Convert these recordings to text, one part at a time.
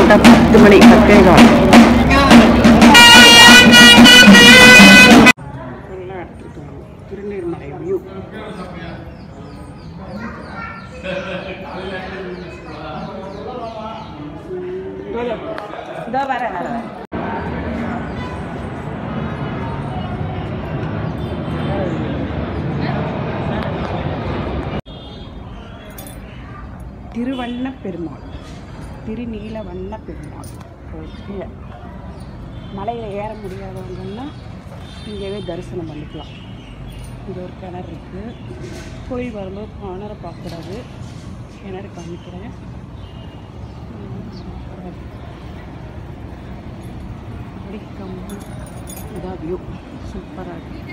கரெக்டாக பத்து மணி பத்தே கால் ஃபுல்லாக எடுத்துக்கிட்டோம் திருநீர்மலை வியூ இதோ வரேன் வரேன் திருவண்ண பெருமாள் திருநீலவண்ண பெருமாள் கோயில் கீழே மலையில் ஏற முடியாதவங்கன்னா இங்கேவே தரிசனம் பண்ணிக்கலாம் இங்கே ஒரு கிணறு இருக்குது கோயில் வரும்போது கிணறு பார்க்கக்கூடாது கிணறு காமிக்கிறேன் உம், சூப்பரா இருக்கு. அப்படி கம்மி இதான் வியூ சூப்பராக இருக்கு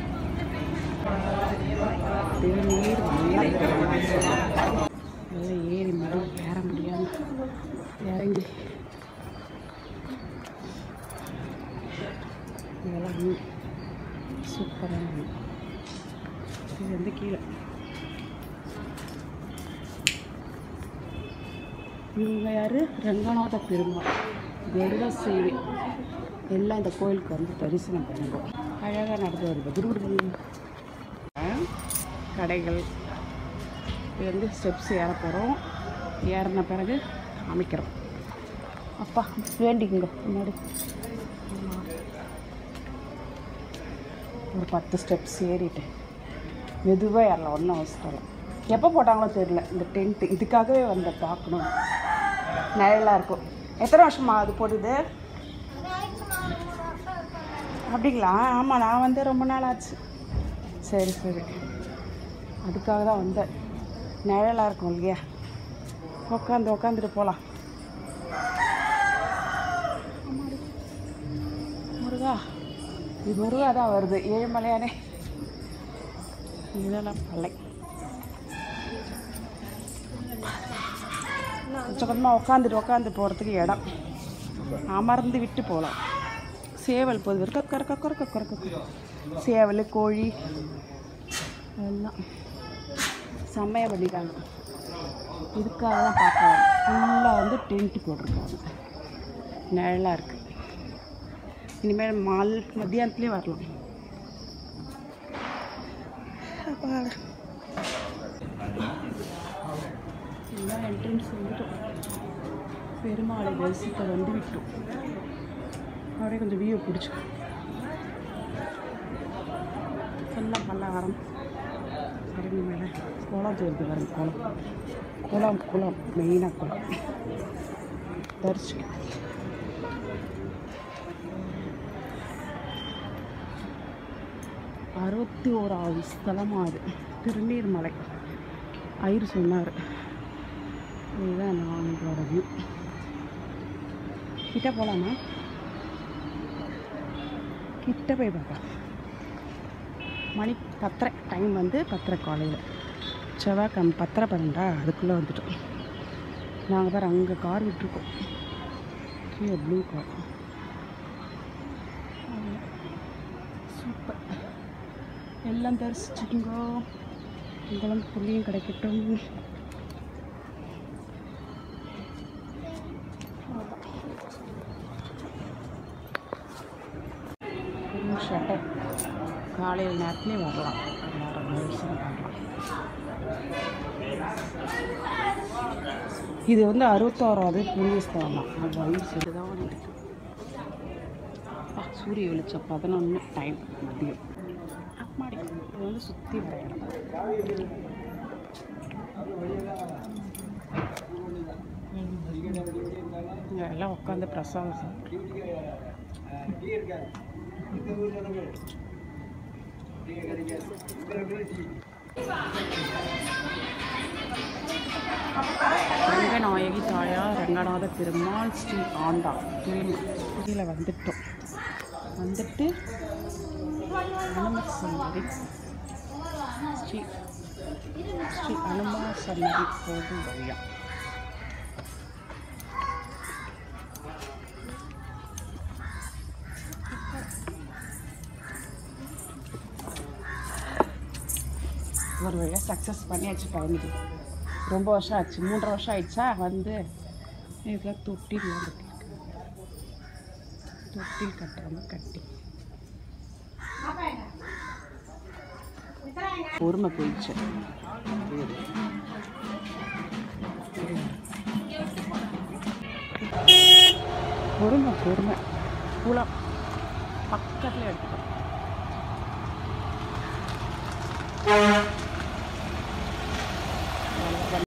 திருநீர் வண்ண பெருமாள் நல்லா ஏறி மறு ஏற முடியாம இறங்கி இதெல்லாம் வியூ சூப்பரான வியூ இது வந்து கீழே இவங்க யார் ரங்கநாத பெருமாள் கருட சேவை எல்லாம் இந்த கோயிலுக்கு வந்து தரிசனம் பண்ணுவோம் அழகாக நடந்து வருது குரு கடைகள் இது வந்து ஸ்டெப்ஸ் ஏற போகிறோம் ஏறின பிறகு அமைக்கிறோம் அப்பா வேண்டிக்குங்க முன்னாடி ஆமா. ஒரு பத்து ஸ்டெப்ஸ் ஏறிட்டேன் மெதுவாக ஏறலாம் ஒன்றும் அவசரம் இல்லை எப்போ போட்டாங்களோ தெரியல இந்த டென்ட்டு இதுக்காகவே வந்த பார்க்கணும் நிழலாக இருக்கும் எத்தனை வருஷமா அது போடுது அப்படிங்களா ஆமாம் நான் வந்து ரொம்ப நாள் ஆச்சு சரி சரி அதுக்காக தான் வந்தேன் நிழலாக இருக்கும் இல்லையா உட்காந்து உட்காந்துட்டு போகலாம் முருகா இது முருகா தான் வருது ஏழுமலையானே இதெல்லாம் பல்லை கொஞ்சம் கொஞ்சமாக உட்காந்துட்டு உட்காந்து போகிறதுக்கு இடம் அமர்ந்து விட்டு போகலாம் சேவல் போது கக்க கறக்க கறக்க கறக்க சேவல் கோழி எல்லாம் செம்மையாக பண்ணிட்டாங்க இதுக்காக தான் பார்க்கலாம் ஃபுல்லாக வந்து டென்ட் போட்டிருக்காங்க நிழலாக இருக்குது இனிமேல் மால் மத்தியானத்துலேயே வரலாம் அப்பாடா. எல்லாம் என்ட்ரன்ஸ் வந்துட்டோம் பெருமாளை தரிசிக்க வந்து விட்டோம் அப்படியே கொஞ்சம் வியூ பிடிச்சோம் எல்லாம் பல்லாவரம் சரிங்க மேலே குளம் தெரியுது பாருங்க குளம் குளம் குளம் மெயினாக குளம் தரிச்சு அறுபத்தி ஓராவது ஸ்தலமாக அது திருநீர்மலை ஐயர் சொன்னார் இதுதான் நாங்களோட வியூ கிட்ட போகலாமா கிட்ட போய் பார்க்கலாம் மணி பத்தரை டைம் வந்து பத்தரை காலையில் செவ்வாய்க்கிழமை பத்தரை பன்னெண்டா அதுக்குள்ளே வந்துட்டோம் நாங்கள் வேறு அங்கே கார் விட்டுருக்கோம் கீழே ப்ளூ கார் சூப்பர் எல்லாம் தரிசிச்சுக்கோங்க உங்களும் புள்ளியும் கிடைக்கட்டும் ஷட்டர் காலையில் நேரத்துலேயே வரலாம் எல்லாரும் தரிசனம் பண்ணலாம் இது வந்து அறுபத்தோராவது புண்ணிய ஸ்தலம் தான் அது வயசு தான் இருக்கு அப்பா, சூரிய வெளிச்சம் பதினொன்று டைம் மதியம் அம்மாடி இது வந்து சுற்றி வர இடம் இங்க எல்லாம் உட்காந்து பிரசாதம் சாப்பிட்டு ரங்கநாயகி தாயார் ரங்கநாத பெருமாள் ஸ்ரீ ஆண்டா கீழே வந்துட்டோம் வந்துட்டு அனுமத் சன்னதி ஸ்ரீ ஸ்ரீ அனுமா சன்னதி போகும் வழியா ஒரு வழியாக சக்ஸஸ் பண்ணியாச்சு பயணிக்கு ரொம்ப வருஷம் ஆச்சு மூன்றரை வருஷம் ஆயிடுச்சா வந்து இதெல்லாம் தொட்டிலாம் கட்டியிருக்கு தொட்டில் கட்டுறவங்க கட்டி பொறுமை போயிடுச்சு பொறுமை பொறுமை குளம் பக்கத்தில் எடுத்துக்கோ